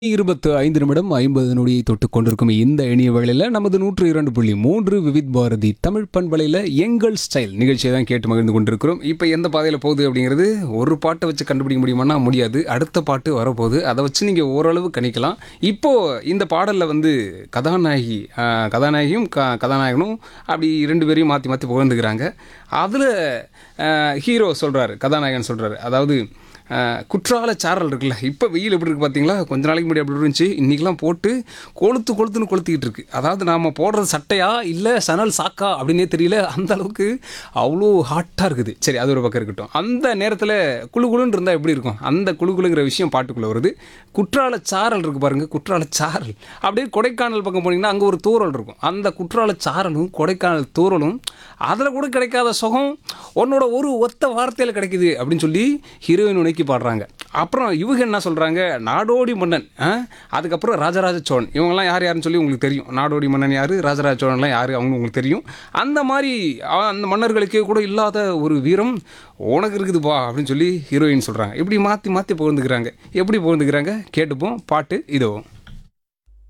இருபத்து ஐந்து நிமிடம் ஐம்பது நொடியை தொட்டு கொண்டிருக்கும் இந்த இனிய வேளையில் நமது நூற்று இரண்டு புள்ளி மூன்று விவித் பாரதி தமிழ் பண்பலையில் எங்கள் ஸ்டைல் நிகழ்ச்சியை தான் கேட்டு மகிழ்ந்து கொண்டிருக்கிறோம் இப்போ எந்த பாதையில் போகுது அப்படிங்கிறது ஒரு பாட்டை வச்சு கண்டுபிடிக்க முடியுமானா முடியாது அடுத்த பாட்டு வரப்போகுது அதை வச்சு நீங்கள் ஓரளவு கணிக்கலாம் இப்போது இந்த பாடலில் வந்து கதாநாயகி ஆஹ், கதாநாயகியும் க கதாநாயகனும் அப்படி ரெண்டு பேரையும் மாற்றி மாற்றி புகழ்ந்துக்கிறாங்க அதில் ஹீரோ சொல்கிறாரு கதாநாயகன் சொல்கிறாரு அதாவது ஆஹ், குற்றால சாரல் இருக்குல்ல இப்போ வெயில் எப்படி இருக்குது பார்த்தீங்களா கொஞ்ச நாளைக்கு முன்னாடி அப்படி இருந்துச்சு இன்றைக்கெலாம் போட்டு கொளுத்து கொளுத்துன்னு கொளுத்திக்கிட்டு இருக்கு அதாவது நாம் போடுறது சட்டையா இல்லை சணல் சாக்கா அப்படின்னே தெரியல அந்த அளவுக்கு அவ்வளோ ஹாட்டாக இருக்குது சரி அது ஒரு பக்கம் இருக்கட்டும் அந்த நேரத்தில் குளு குளுன்னு இருந்தால் எப்படி இருக்கும் அந்த குளு குளுங்கிற விஷயம் பாட்டுக்குள்ளே வருது குற்றால சாரல் இருக்குது பாருங்கள் குற்றால சாரல் அப்படியே கொடைக்கானல் பக்கம் போனீங்கன்னா அங்கே ஒரு தூரல் இருக்கும் அந்த குற்றால சாரலும் கொடைக்கானல் தூரலும் அதில் கூட கிடைக்காத சுகம் உன்னோட ஒரு ஒத்த வார்த்தையில் கிடைக்குது அப்படின்னு சொல்லி ஹீரோயின் உனக்கி பாடுறாங்க அப்புறம் இவங்க என்ன சொல்கிறாங்க நாடோடி மன்னன் ஆ? அதுக்கப்புறம் ராஜராஜ சோழன் இவங்கெல்லாம் யார் யாருன்னு சொல்லி உங்களுக்கு தெரியும் நாடோடி மன்னன் யார் ராஜராஜ சோழன்லாம் யார் அவங்க உங்களுக்கு தெரியும் அந்த மாதிரி அ- அந்த மன்னர்களுக்கே கூட இல்லாத ஒரு வீரம் உனக்கு இருக்குதுப்பா அப்படின்னு சொல்லி ஹீரோயின் சொல்கிறாங்க இப்படி மாற்றி மாற்றி புகழ்ந்துக்கிறாங்க எப்படி புகழ்ந்துக்கிறாங்க கேட்டுப்போம் பாட்டு இதோ